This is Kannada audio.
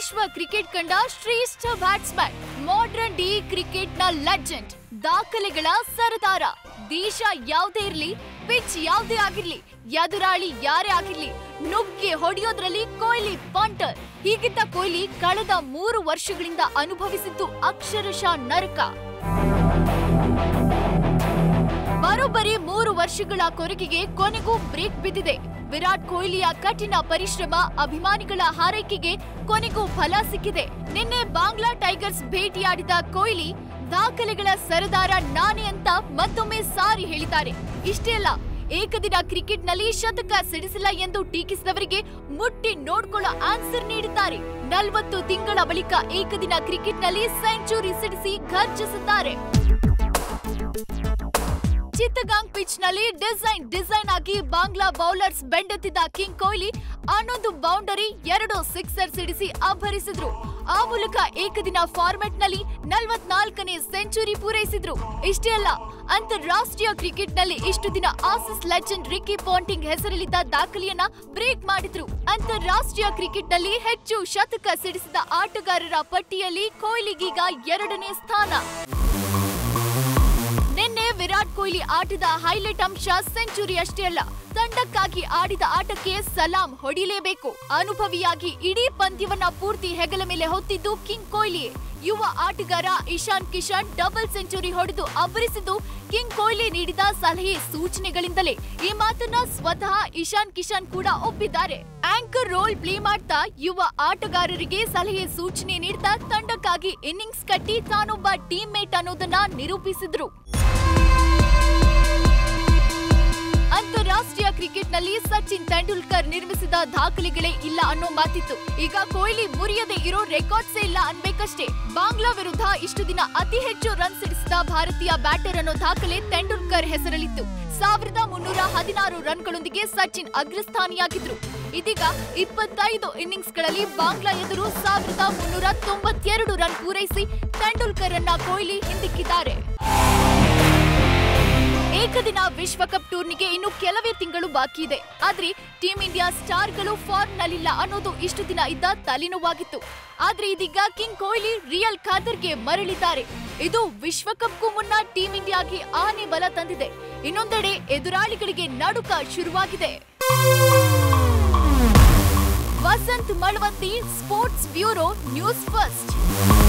ವಿಶ್ವ ಕ್ರಿಕೆಟ್ ಕಂಡ ಶ್ರೇಷ್ಠ ಬ್ಯಾಟ್ಸ್ಮನ್ ಮಾಡರ್ನ್ ಡೇ ಕ್ರಿಕೆಟ್ನ ಲೆಜೆಂಡ್ ದಾಖಲೆಗಳ ಸರದಾರ ದೇಶ ಯಾವುದೇ ಇರಲಿ ಪಿಚ್ ಯಾವುದೇ ಆಗಿರ್ಲಿ ಎದುರಾಳಿ ಯಾರೇ ಆಗಿರ್ಲಿ ನುಗ್ಗೆ ಹೊಡೆಯೋದ್ರಲ್ಲಿ ಕೊಹ್ಲಿ ಪಂಟರ್ ಹೀಗಿದ್ದ ಕೊಹ್ಲಿ ಕಳೆದ ಮೂರು ವರ್ಷಗಳಿಂದ ಅನುಭವಿಸಿದ್ದು ಅಕ್ಷರಶಃ ನರಕ ಬರೋಬ್ಬರಿ ಮೂರು ವರ್ಷಗಳ ಕೊರಗಿಗೆ ಕೊನೆಗೂ ಬ್ರೇಕ್ ಬಿದ್ದಿದೆ ವಿರಾಟ್ ಕೊಹ್ಲಿಯ ಕಠಿಣ ಪರಿಶ್ರಮ ಅಭಿಮಾನಿಗಳ ಹಾರೈಕೆಗೆ ಕೊನೆಗೂ ಫಲ ಸಿಕ್ಕಿದೆ ನಿನ್ನೆ ಬಾಂಗ್ಲಾ ಟೈಗರ್ಸ್ ಭೇಟಿಯಾಡಿದ ಕೊಹ್ಲಿ ದಾಖಲೆಗಳ ಸರದಾರ ನಾನೇ ಅಂತ ಮತ್ತೊಮ್ಮೆ ಸಾರಿ ಹೇಳಿದ್ದಾರೆ ಇಷ್ಟೇ ಅಲ್ಲ ಏಕದಿನ ಕ್ರಿಕೆಟ್ನಲ್ಲಿ ಶತಕ ಸಿಡಿಸಿಲ್ಲ ಎಂದು ಟೀಕಿಸಿದವರಿಗೆ ಮುಟ್ಟಿ ನೋಡ್ಕೊಳ್ಳೋ ಆನ್ಸರ್ ನೀಡಿದ್ದಾರೆ ನಲವತ್ತು ತಿಂಗಳ ಬಳಿಕ ಏಕದಿನ ಕ್ರಿಕೆಟ್ನಲ್ಲಿ ಸೆಂಚುರಿ ಸಿಡಿಸಿ ಘರ್ಜಿಸಿದ್ದಾರೆ ಚಿತ್ತಗಾಂಗ್ ಪಿಚ್ ನಲ್ಲಿ ಡಿಸೈನ್ ಡಿಸೈನ್ ಆಗಿ ಬಾಂಗ್ಲಾ ಬೌಲರ್ಸ್ ಬೆಂಡೆತ್ತಿದ್ದ ಕಿಂಗ್ ಕೊಹ್ಲಿ ಹನ್ನೊಂದು ಬೌಂಡರಿ ಎರಡು ಸಿಕ್ಸರ್ ಸಿಡಿಸಿ ಅಬ್ಬರಿಸಿದ್ರು ಆ ಮೂಲಕ ಏಕದಿನ ಫಾರ್ಮೆಟ್ ನಲ್ಲಿ ನಲವತ್ನಾಲ್ಕನೇ ಸೆಂಚುರಿ ಪೂರೈಸಿದ್ರು ಇಷ್ಟೇ ಅಲ್ಲ ಅಂತಾರಾಷ್ಟ್ರೀಯ ಕ್ರಿಕೆಟ್ ನಲ್ಲಿ ಇಷ್ಟು ದಿನ ಆಸಿಸ್ ಲೆಜೆಂಡ್ ರಿಕ್ಕಿ ಪಾಂಟಿಂಗ್ ಹೆಸರಲ್ಲಿದ್ದ ದಾಖಲೆಯನ್ನ ಬ್ರೇಕ್ ಮಾಡಿದ್ರು ಅಂತಾರಾಷ್ಟ್ರೀಯ ಕ್ರಿಕೆಟ್ ನಲ್ಲಿ ಹೆಚ್ಚು ಶತಕ ಸಿಡಿಸಿದ ಆಟಗಾರರ ಪಟ್ಟಿಯಲ್ಲಿ ಕೊಹ್ಲಿಗೀಗ ಎರಡನೇ ಸ್ಥಾನ ನಿನ್ನೆ ವಿರಾಟ್ ಕೊಹ್ಲಿ ಆಟದ ಹೈಲೈಟ್ ಅಂಶ ಸೆಂಚುರಿ ಅಷ್ಟೇ ಅಲ್ಲ ತಂಡಕ್ಕಾಗಿ ಆಡಿದ ಆಟಕ್ಕೆ ಸಲಾಂ ಹೊಡಿಲೇಬೇಕು ಅನುಭವಿಯಾಗಿ ಇಡೀ ಪಂದ್ಯವನ್ನ ಪೂರ್ತಿ ಹೆಗಲ ಮೇಲೆ ಹೊತ್ತಿದ್ದು ಕಿಂಗ್ ಕೊಹ್ಲಿ ಯುವ ಆಟಗಾರ ಇಶಾನ್ ಕಿಶನ್ ಡಬಲ್ ಸೆಂಚುರಿ ಹೊಡೆದು ಅಬ್ಬರಿಸಿದ್ದು ಕಿಂಗ್ ಕೊಹ್ಲಿ ನೀಡಿದ ಸಲಹೆ ಸೂಚನೆಗಳಿಂದಲೇ ಈ ಮಾತನ್ನ ಸ್ವತಃ ಇಶಾನ್ ಕಿಶನ್ ಕೂಡ ಒಪ್ಪಿದ್ದಾರೆ ಆಂಕರ್ ರೋಲ್ ಪ್ಲೇ ಮಾಡ್ತಾ ಯುವ ಆಟಗಾರರಿಗೆ ಸಲಹೆ ಸೂಚನೆ ನೀಡ್ತಾ ತಂಡಕ್ಕಾಗಿ ಇನ್ನಿಂಗ್ಸ್ ಕಟ್ಟಿ ತಾನೊಬ್ಬ ಟೀಮ್ ಮೇಟ್ ಅನ್ನೋದನ್ನ ನಿರೂಪಿಸಿದ್ರು ಅಂತಾರಾಷ್ಟ್ರೀಯ ಕ್ರಿಕೆಟ್ನಲ್ಲಿ ಸಚಿನ್ ತೆಂಡೂಲ್ಕರ್ ನಿರ್ಮಿಸಿದ ದಾಖಲೆಗಳೇ ಇಲ್ಲ ಅನ್ನೋ ಮಾತಿತ್ತು ಈಗ ಕೊಹ್ಲಿ ಮುರಿಯದೆ ಇರೋ ರೆಕಾರ್ಡ್ಸೇ ಇಲ್ಲ ಅನ್ಬೇಕಷ್ಟೇ ಬಾಂಗ್ಲಾ ವಿರುದ್ಧ ಇಷ್ಟು ದಿನ ಅತಿ ಹೆಚ್ಚು ರನ್ ಸಿಡಿಸಿದ ಭಾರತೀಯ ಬ್ಯಾಟರ್ ಅನ್ನೋ ದಾಖಲೆ ತೆಂಡೂಲ್ಕರ್ ಹೆಸರಲ್ಲಿತ್ತು ಸಾವಿರದ ಮುನ್ನೂರ ಹದಿನಾರು ರನ್ಗಳೊಂದಿಗೆ ಸಚಿನ್ ಅಗ್ರಸ್ಥಾನಿಯಾಗಿದ್ರು ಇದೀಗ ಇಪ್ಪತ್ತೈದು ಇನ್ನಿಂಗ್ಸ್ಗಳಲ್ಲಿ ಬಾಂಗ್ಲಾ ಎದುರು ಸಾವಿರದ ಮುನ್ನೂರ ತೊಂಬತ್ತೆರಡು ರನ್ ಪೂರೈಸಿ ತೆಂಡೂಲ್ಕರ್ ಅನ್ನ ಕೊಹ್ಲಿ ಹಿಂದಿಕ್ಕಿದ್ದಾರೆ ಏಕದಿನ ವಿಶ್ವಕಪ್ ಟೂರ್ನಿಗೆ ಇನ್ನು ಕೆಲವೇ ತಿಂಗಳು ಬಾಕಿ ಇದೆ ಆದ್ರೆ ಟೀಂ ಇಂಡಿಯಾ ಸ್ಟಾರ್ಗಳು ಫಾರ್ಮ್ ನಲ್ಲಿಲ್ಲ ಅನ್ನೋದು ಇಷ್ಟು ದಿನ ಇದ್ದ ತಲೆನೋವಾಗಿತ್ತು ಆದ್ರೆ ಇದೀಗ ಕಿಂಗ್ ಕೊಹ್ಲಿ ರಿಯಲ್ ಖಾದರ್ಗೆ ಮರಳಿದ್ದಾರೆ ಇದು ವಿಶ್ವಕಪ್ಗೂ ಮುನ್ನ ಟೀಂ ಇಂಡಿಯಾಗೆ ಆನೆ ಬಲ ತಂದಿದೆ ಇನ್ನೊಂದೆಡೆ ಎದುರಾಳಿಗಳಿಗೆ ನಡುಕ ಶುರುವಾಗಿದೆ Vasant Malavanti sports bureau news first